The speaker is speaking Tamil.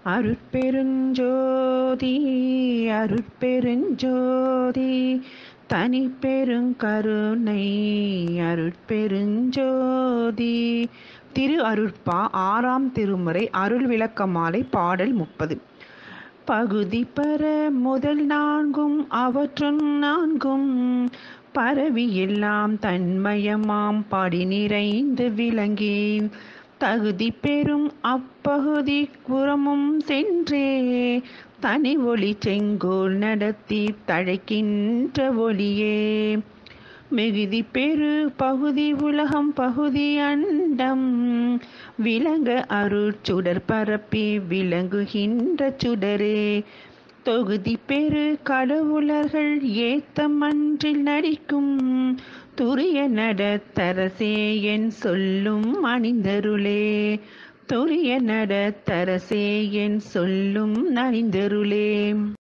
அருட்பெருஞ்சோதி அருட்பெருஞ்சோதி தனி பெருங்கருணை அருட்பெருஞ்சோதி திரு அருட்பா ஆறாம் திருமுறை அருள் விளக்கமாலை பாடல் முப்பது பகுதி பெற முதல் நான்கும் அவற்றுள் நான்கும் பரவி எல்லாம் தன்மயமாம் படி நிறைந்து விளங்கி தகுதி பெறும் அப்பகுதி புறமும் சென்றே தனி ஒளி செங்கோல் நடத்தி தழைக்கின்ற ஒளியே மிகுதி பெரு பகுதி உலகம் பகுதி அண்டம் விளங்க அருட்சுடர் பரப்பி விளங்குகின்ற சுடரே தொகுதி பெரு கடவுளர்கள் ஏத்த மன்றில் நடிக்கும் துரிய நடத்தரசே என் சொல்லும் அணிந்தருளே துரிய நடத்தரசே என் சொல்லும் அணிந்தருளே